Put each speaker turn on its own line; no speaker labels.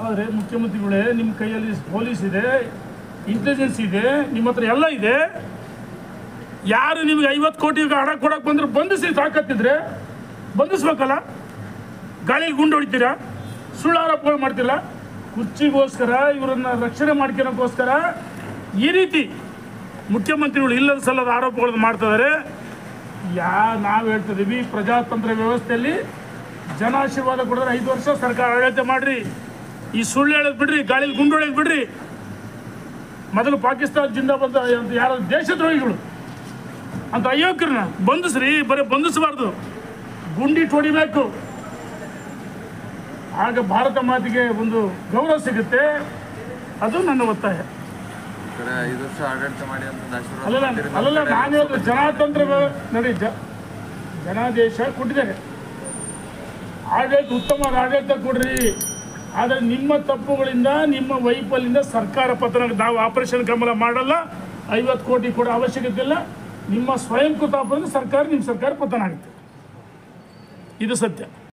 ಆದರೆ ಮುಖ್ಯಮಂತ್ರಿಗಳೇ ನಿಮ್ಮ ಕೈಯಲ್ಲಿ ಪೊಲೀಸ್ ಇದೆ ಇಂಟೆಲಿಜೆನ್ಸ್ ಇದೆ ನಿಮ್ಮ ಹತ್ರ ಎಲ್ಲ ಇದೆ ಯಾರು ನಿಮಗೆ ಐವತ್ತು ಕೋಟಿ ಹಣ ಕೊಡಕ್ಕೆ ಬಂದ್ರೆ ಬಂಧಿಸಿ ತಾಕತ್ತಿದ್ರೆ ಬಂಧಿಸ್ಬೇಕಲ್ಲ ಗಾಳಿಯಲ್ಲಿ ಗುಂಡು ಹೊಡಿತೀರಾ ಸುಳ್ಳು ಆರೋಪಗಳು ಮಾಡ್ತಿಲ್ಲ ಕುರ್ಚಿಗೋಸ್ಕರ ಇವರನ್ನ ರಕ್ಷಣೆ ಮಾಡ್ಕೊಳಕ್ಕೋಸ್ಕರ ಈ ರೀತಿ ಮುಖ್ಯಮಂತ್ರಿಗಳು ಇಲ್ಲದ ಸಲ್ಲದ ಆರೋಪಗಳನ್ನು ಮಾಡ್ತಿದ್ದಾರೆ ಯಾ ನಾವು ಹೇಳ್ತಿದ್ದೀವಿ ಪ್ರಜಾತಂತ್ರ ವ್ಯವಸ್ಥೆಯಲ್ಲಿ ಜನ ಆಶೀರ್ವಾದ ಕೊಡಿದ್ರೆ ಐದು ವರ್ಷ ಸರ್ಕಾರ ಆಡಳಿತ ಮಾಡ್ರಿ ಈ ಸುಳ್ಳು ಹೇಳೋದು ಬಿಡ್ರಿ ಗಾಳಿಲಿ ಗುಂಡು ಹೊಡೆಯೋದು ಬಿಡ್ರಿ ಮೊದಲು ಪಾಕಿಸ್ತಾನದಿಂದ ಬಂದ ಯಾರು ದೇಶದ್ರೋಹಿಗಳು ಅಂತ ಅಯೋಗ್ಯರನ್ನ ಬಂಧಿಸ್ರಿ ಬರೀ ಬಂಧಿಸಬಾರ್ದು ಗುಂಡಿಟ್ಟು ಹೊಡಿಬೇಕು ಆಗ ಭಾರತ ಮಾತಿಗೆ ಒಂದು ಗೌರವ ಸಿಗುತ್ತೆ ಅದು ನನ್ನ ಒತ್ತಾಯ
ಈ ಕಡೆ ಐದು ವರ್ಷ ಆಡಳಿತ ಮಾಡಿ ಅಂತ ಆಶೀರ್ವಾದ
ಅಲ್ಲಲ್ಲ
ಮಾಡ್ತೀರಿ,
ಅಲ್ಲಲ್ಲ
ಮತ್ತೆ
ನಾನು ಹೇಳಿದ್ರೆ ಜನಾತಂತ್ರ ವ್ಯವ- ನೋಡಿ ಜ ಜನಾದೇಶ ಕೊಟ್ಟಿದ್ದಾರೆ ಆಡಳಿತ ಉತ್ತಮ ಆಡಳಿತ ಕೊಡ್ರಿ ಆದರೆ ನಿಮ್ಮ ತಪ್ಪುಗಳಿಂದ ನಿಮ್ಮ ವೈಫಲ್ಯದಿಂದ ಸರ್ಕಾರ ಪತನ ನಾವು ಆಪರೇಷನ್ ಕಮಲ ಮಾಡಲ್ಲ ಐವತ್ತು ಕೋಟಿ ಕೊಡೋ ಅವಶ್ಯಕತೆ ಇಲ್ಲ ನಿಮ್ಮ ಸ್ವಯಂ ಕೃತಾಪದಿಂದ ಸರ್ಕಾರ ನಿಮ್ಮ ಸರ್ಕಾರ ಪತನ ಆಗುತ್ತೆ ಇದು ಸತ್ಯ